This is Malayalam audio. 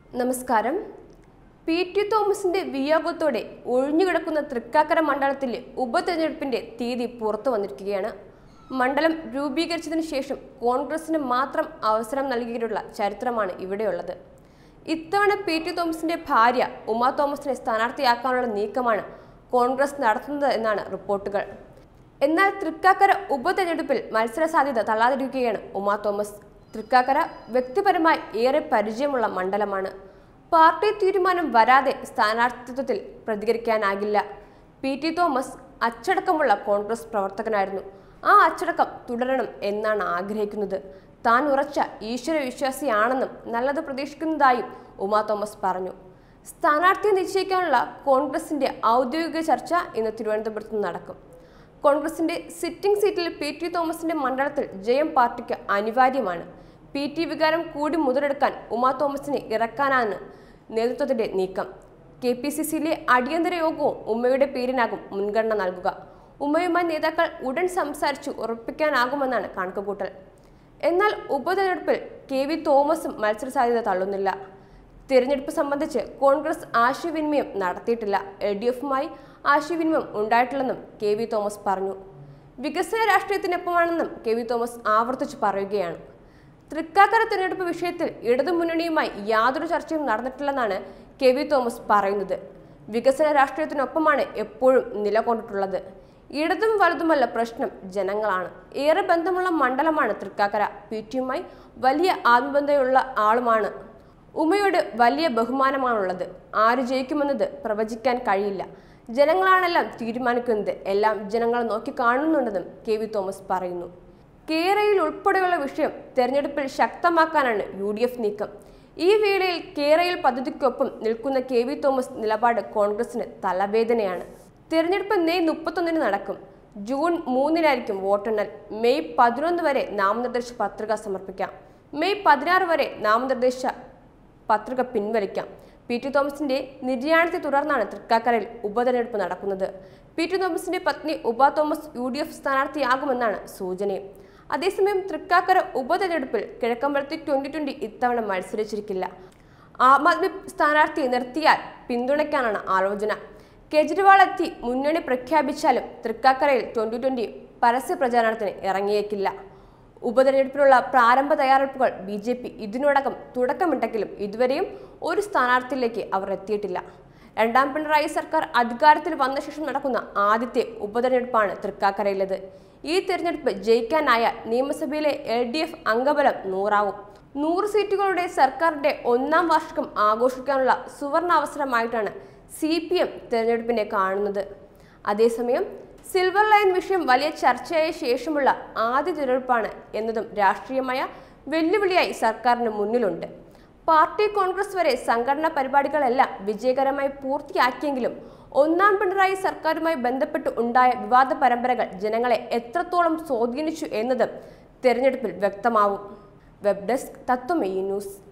നമസ്കാരം പി ടി തോമസിന്റെ വിയോഗത്തോടെ ഒഴിഞ്ഞുകിടക്കുന്ന തൃക്കാക്കര മണ്ഡലത്തിലെ ഉപതെരഞ്ഞെടുപ്പിന്റെ തീയതി പുറത്തു വന്നിരിക്കുകയാണ് മണ്ഡലം രൂപീകരിച്ചതിന് ശേഷം കോൺഗ്രസിന് മാത്രം അവസരം നൽകിയിട്ടുള്ള ചരിത്രമാണ് ഇവിടെയുള്ളത് ഇത്തവണ പി ടി തോമസിന്റെ ഭാര്യ ഉമാ തോമസിനെ സ്ഥാനാർത്ഥിയാക്കാനുള്ള നീക്കമാണ് കോൺഗ്രസ് നടത്തുന്നത് എന്നാണ് റിപ്പോർട്ടുകൾ എന്നാൽ തൃക്കാക്കര ഉപതെരഞ്ഞെടുപ്പിൽ മത്സര സാധ്യത തള്ളാതിരിക്കുകയാണ് ഉമാ തോമസ് തൃക്കാക്കര വ്യക്തിപരമായി ഏറെ പരിചയമുള്ള മണ്ഡലമാണ് പാർട്ടി തീരുമാനം വരാതെ സ്ഥാനാർത്ഥിത്വത്തിൽ പ്രതികരിക്കാനാകില്ല പി ടി തോമസ് അച്ചടക്കമുള്ള കോൺഗ്രസ് പ്രവർത്തകനായിരുന്നു ആ അച്ചടക്കം തുടരണം എന്നാണ് ആഗ്രഹിക്കുന്നത് താൻ ഉറച്ച ഈശ്വര വിശ്വാസിയാണെന്നും നല്ലത് പ്രതീക്ഷിക്കുന്നതായും ഉമാ തോമസ് പറഞ്ഞു സ്ഥാനാർത്ഥിയെ നിശ്ചയിക്കാനുള്ള കോൺഗ്രസിന്റെ ഔദ്യോഗിക ചർച്ച ഇന്ന് തിരുവനന്തപുരത്ത് നടക്കും കോൺഗ്രസിന്റെ സിറ്റിംഗ് സീറ്റിൽ പി ടി തോമസിന്റെ മണ്ഡലത്തിൽ ജയം പാർട്ടിക്ക് അനിവാര്യമാണ് പി ടി വികാരം കൂടി മുതലെടുക്കാൻ ഉമാ തോമസിനെ ഇറക്കാനാണ് നേതൃത്വത്തിന്റെ നീക്കം കെ പി സി സിയിലെ അടിയന്തര യോഗവും ഉമ്മയുടെ പേരിനാകും മുൻഗണന നൽകുക ഉമ്മയുമായി നേതാക്കൾ ഉടൻ സംസാരിച്ചു ഉറപ്പിക്കാനാകുമെന്നാണ് കണക്കുകൂട്ടൽ എന്നാൽ ഉപതെരഞ്ഞെടുപ്പിൽ കെ വി തോമസും മത്സര സാധ്യത തള്ളുന്നില്ല തിരഞ്ഞെടുപ്പ് സംബന്ധിച്ച് കോൺഗ്രസ് ആശയവിനിമയം നടത്തിയിട്ടില്ല എൽ ഡി എഫുമായി ആശയവിനിമയം ഉണ്ടായിട്ടില്ലെന്നും കെ വി തോമസ് പറഞ്ഞു വികസന രാഷ്ട്രീയത്തിനൊപ്പമാണെന്നും കെ വി തോമസ് ആവർത്തിച്ചു പറയുകയാണ് തൃക്കാക്കര തിരഞ്ഞെടുപ്പ് വിഷയത്തിൽ ഇടതുമുന്നണിയുമായി യാതൊരു ചർച്ചയും നടന്നിട്ടില്ലെന്നാണ് കെ വി തോമസ് പറയുന്നത് വികസന രാഷ്ട്രീയത്തിനൊപ്പമാണ് എപ്പോഴും നിലകൊണ്ടിട്ടുള്ളത് ഇടതും വലതുമല്ല പ്രശ്നം ജനങ്ങളാണ് ഏറെ ബന്ധമുള്ള മണ്ഡലമാണ് തൃക്കാക്കര പി ടിയുമായി വലിയ ആത്മബന്ധമുള്ള ആളുമാണ് ഉമയോട് വലിയ ബഹുമാനമാണുള്ളത് ആര് ജയിക്കുമെന്നത് പ്രവചിക്കാൻ കഴിയില്ല ജനങ്ങളാണെല്ലാം തീരുമാനിക്കുന്നത് എല്ലാം ജനങ്ങൾ നോക്കി കാണുന്നുണ്ടെന്നും കെ വി തോമസ് പറയുന്നു കേരയിൽ ഉൾപ്പെടെയുള്ള വിഷയം തെരഞ്ഞെടുപ്പിൽ ശക്തമാക്കാനാണ് യു ഡി എഫ് നീക്കം ഈ വേളയിൽ കേരയിൽ പദ്ധതിക്കൊപ്പം നിൽക്കുന്ന കെ വി തോമസ് നിലപാട് കോൺഗ്രസിന് തലവേദനയാണ് തെരഞ്ഞെടുപ്പ് മെയ് മുപ്പത്തൊന്നിന് നടക്കും ജൂൺ മൂന്നിനായിരിക്കും വോട്ടെണ്ണൽ മെയ് പതിനൊന്ന് വരെ നാമനിർദ്ദേശ പത്രിക സമർപ്പിക്കാം മെയ് പതിനാറ് വരെ നാമനിർദ്ദേശ പത്രിക പിൻവലിക്കാം പി ടി തോമസിന്റെ നിര്യാണത്തെ തുടർന്നാണ് തൃക്കാക്കരയിൽ ഉപതെരഞ്ഞെടുപ്പ് നടക്കുന്നത് പി ടി തോമസിന്റെ പത്നി Uma Thomas U D F സ്ഥാനാർത്ഥിയാകുമെന്നാണ് സൂചനയും അതേസമയം തൃക്കാക്കര ഉപതെരഞ്ഞെടുപ്പിൽ കിഴക്കമ്പലത്തി ട്വന്റി ട്വന്റി ഇത്തവണ മത്സരിച്ചിരിക്കില്ല ആം ആദ്മി സ്ഥാനാർത്ഥിയെ നിർത്തിയാൽ പിന്തുണയ്ക്കാനാണ് ആലോചന കേജ്രിവാൾ എത്തി മുന്നണി പ്രഖ്യാപിച്ചാലും തൃക്കാക്കരയിൽ ട്വന്റി ട്വന്റി പരസ്യ പ്രചാരണത്തിന് ഇറങ്ങിയേക്കില്ല ഉപതെരഞ്ഞെടുപ്പിനുള്ള പ്രാരംഭ തയ്യാറെടുപ്പുകൾ ബി ജെ പി ഇതിനോടകം തുടക്കമിട്ടെങ്കിലും ഇതുവരെയും ഒരു സ്ഥാനാർത്ഥിയിലേക്ക് അവർ എത്തിയിട്ടില്ല രണ്ടാം പിണറായി സർക്കാർ അധികാരത്തിൽ വന്ന ശേഷം നടക്കുന്ന ആദ്യത്തെ ഉപതെരഞ്ഞെടുപ്പാണ് തൃക്കാക്കരയിലേത് ഈ തെരഞ്ഞെടുപ്പ് ജയിക്കാനായ നിയമസഭയിലെ എൽ ഡി എഫ് അംഗബലം നൂറാവും നൂറ് സീറ്റുകളുടെ സർക്കാരിന്റെ ഒന്നാം വാർഷികം ആഘോഷിക്കാനുള്ള സുവർണ അവസരമായിട്ടാണ് സി പി എം തെരഞ്ഞെടുപ്പിനെ കാണുന്നത് അതേസമയം സിൽവർ ലൈൻ വിഷയം വലിയ ചർച്ചയായ ശേഷമുള്ള ആദ്യ തിരഞ്ഞെടുപ്പാണ് എന്നതും രാഷ്ട്രീയമായ വെല്ലുവിളിയായി സർക്കാരിന് മുന്നിലുണ്ട് പാർട്ടി കോൺഗ്രസ് വരെ സംഘടനാ പരിപാടികളെല്ലാം വിജയകരമായി പൂർത്തിയാക്കിയെങ്കിലും ഒന്നാം പിണറായി സർക്കാരുമായി ബന്ധപ്പെട്ട് ഉണ്ടായ വിവാദ പരമ്പരകൾ ജനങ്ങളെ എത്രത്തോളം സ്വാധീനിച്ചു എന്നതും തെരഞ്ഞെടുപ്പിൽ വ്യക്തമാവും വെബ് ഡെസ്ക് തത്വമയി ന്യൂസ്